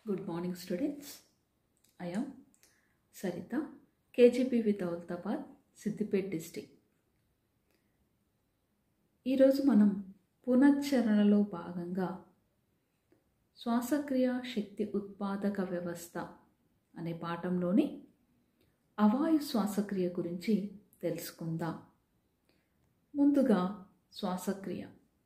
Good morning, students. I am Sarita, KGP with Aultabad, Siddipet district ఈరోజు మనం పునశ్చరణలో భాగంగా శ్వాసక్రియ శక్తి ఉత్పాదక వ్యవస్థ అనే పాఠంలోని అవాయు శ్వాసక్రియ గురించి తెలుసుకుందాం ముందుగా శ్వాసక్రియ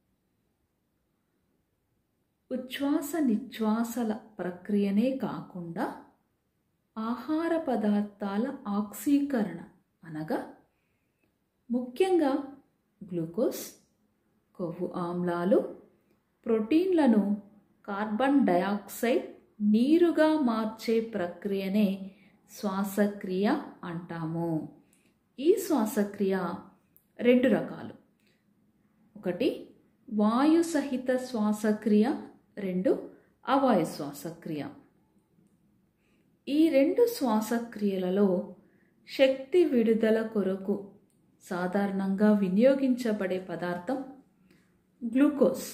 ఉచ్ఛ్వాస నిశ్వాసల ప్రక్రియనే కాకుండా ఆహార పదార్థాల ఆక్సీకరణ అనగా ముఖ్యంగా గ్లూకోజ్ కొవ్వు ఆమ్లాలు ప్రోటీన్లను కార్బన్ డయాక్సైడ్ నీరుగా మార్చే ప్రక్రియనే శ్వాసక్రియ అంటాము ఈ శ్వాసక్రియ రెండు రకాలు ఒకటి వాయు సహిత శ్వాసక్రియ రెండు అవాయు శ్వాసక్రియ ఈ రెండు శ్వాసక్రియలలో శక్తి విడుదల కొరకు సాధారణంగా వినియోగించబడే పదార్థం గ్లూకోజ్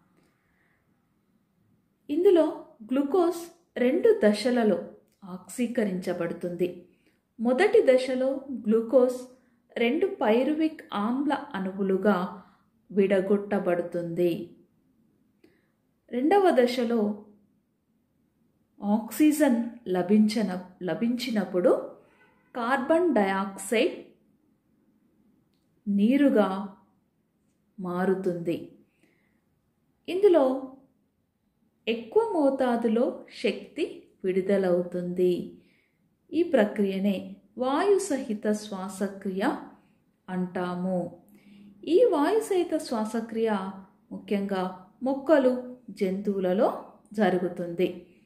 ఇందులో గ్లూకోజ్ రెండు దశలలో ఆక్సీకరించబడుతుంది మొదటి దశలో గ్లూకోజ్ రెండు పైరువిక్ ఆమ్ల అణువులుగా విడగొట్టబడుతుంది రెండవ దశలో ఆక్సిజన్ లభించన లభించినప్పుడు కార్బన్ డయాక్సైడ్ నీరుగా మారుతుంది ఇందులో ఎక్కువ మోతాదులో శక్తి విడుదలవుతుంది ఈ ప్రక్రియనే వాయు సహిత శ్వాసక్రియ అంటాము ఈ వాయు సహిత శ్వాసక్రియ ముఖ్యంగా మొక్కలు జంతువులలో జరుగుతుంది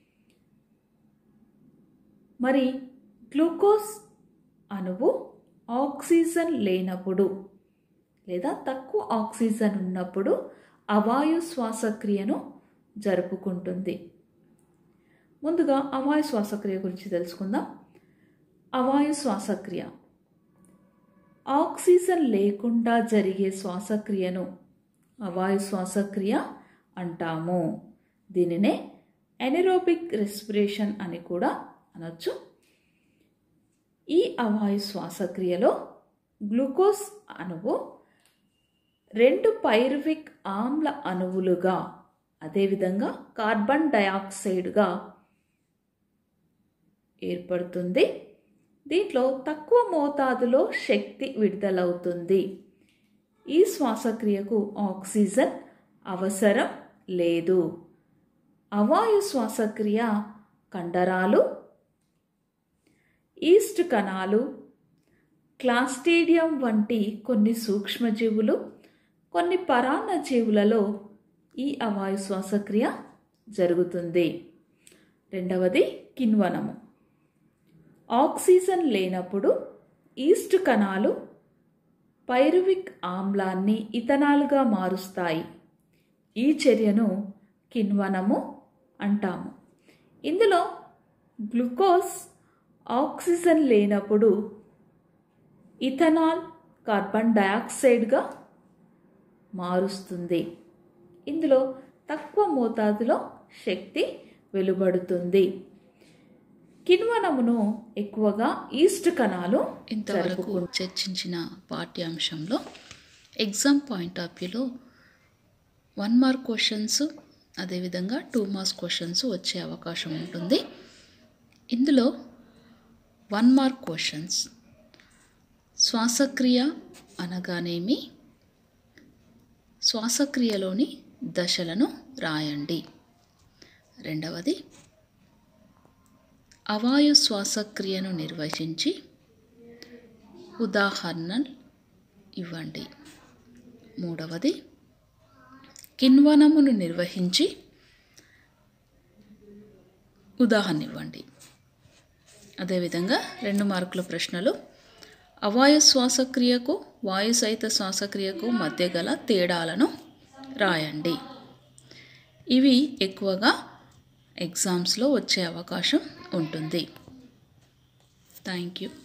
మరి గ్లూకోజ్ అణువు ఆక్సిజన్ లేనప్పుడు లేదా తక్కువ ఆక్సిజన్ ఉన్నప్పుడు అవాయు శ్వాసక్రియను జరుపుకుంటుంది ముందుగా అవాయు శ్వాసక్రియ గురించి తెలుసుకుందాం అవాయు శ్వాసక్రియ ఆక్సిజన్ లేకుండా జరిగే శ్వాసక్రియను అవాయు శ్వాసక్రియ అంటాము దీనినే ఎనరోబిక్ రెస్పిరేషన్ అని కూడా అనొచ్చు ఈ అవాయు శ్వాసక్రియలో గ్లూకోజ్ అణువు రెండు పైరువిక్ ఆమ్ల అణువులుగా అదేవిధంగా కార్బన్ డయాక్సైడ్గా ఏర్పడుతుంది దీంట్లో తక్కువ మోతాదులో శక్తి విడుదలవుతుంది ఈ శ్వాసక్రియకు ఆక్సిజన్ అవసరం లేదు అవాయు శ్వాసక్రియ కండరాలు ఈస్ట్ కణాలు క్లాస్టీడియం వంటి కొన్ని సూక్ష్మజీవులు కొన్ని పరాన్న జీవులలో ఈ అవాయు శ్వాసక్రియ జరుగుతుంది రెండవది కిన్వనము ఆక్సిజన్ లేనప్పుడు ఈస్ట్ కణాలు పైరువిక్ ఆమ్లాన్ని ఇథనాల్గా మారుస్తాయి ఈ చర్యను కిన్వనము అంటాము ఇందులో గ్లూకోజ్ ఆక్సిజన్ లేనప్పుడు ఇథనాల్ కార్బన్ డయాక్సైడ్గా మారుస్తుంది ఇందులో తక్కువ మోతాదులో శక్తి వెలువడుతుంది కిణ్వనమును ఎక్కువగా ఈస్ట్ కణాలు ఇంతవరకు చర్చించిన పాఠ్యాంశంలో ఎగ్జామ్ పాయింట్ ఆఫ్ వ్యూలో వన్ మార్క్ క్వశ్చన్స్ అదేవిధంగా టూ మార్క్స్ క్వశ్చన్స్ వచ్చే అవకాశం ఉంటుంది ఇందులో వన్ మార్క్ క్వశ్చన్స్ శ్వాసక్రియ అనగానేమి శ్వాసక్రియలోని దశలను రాయండి రెండవది అవాయు శ్వాసక్రియను నిర్వచించి ఉదాహరణలు ఇవ్వండి మూడవది కిన్వనమును నిర్వహించి ఉదాహరణ ఇవ్వండి అదేవిధంగా రెండు మార్కుల ప్రశ్నలు అవాయు శ్వాసక్రియకు వాయు సహిత శ్వాసక్రియకు మధ్య గల తేడాలను రాయండి ఇవి ఎక్కువగా ఎగ్జామ్స్లో వచ్చే అవకాశం ఉంటుంది థ్యాంక్ యూ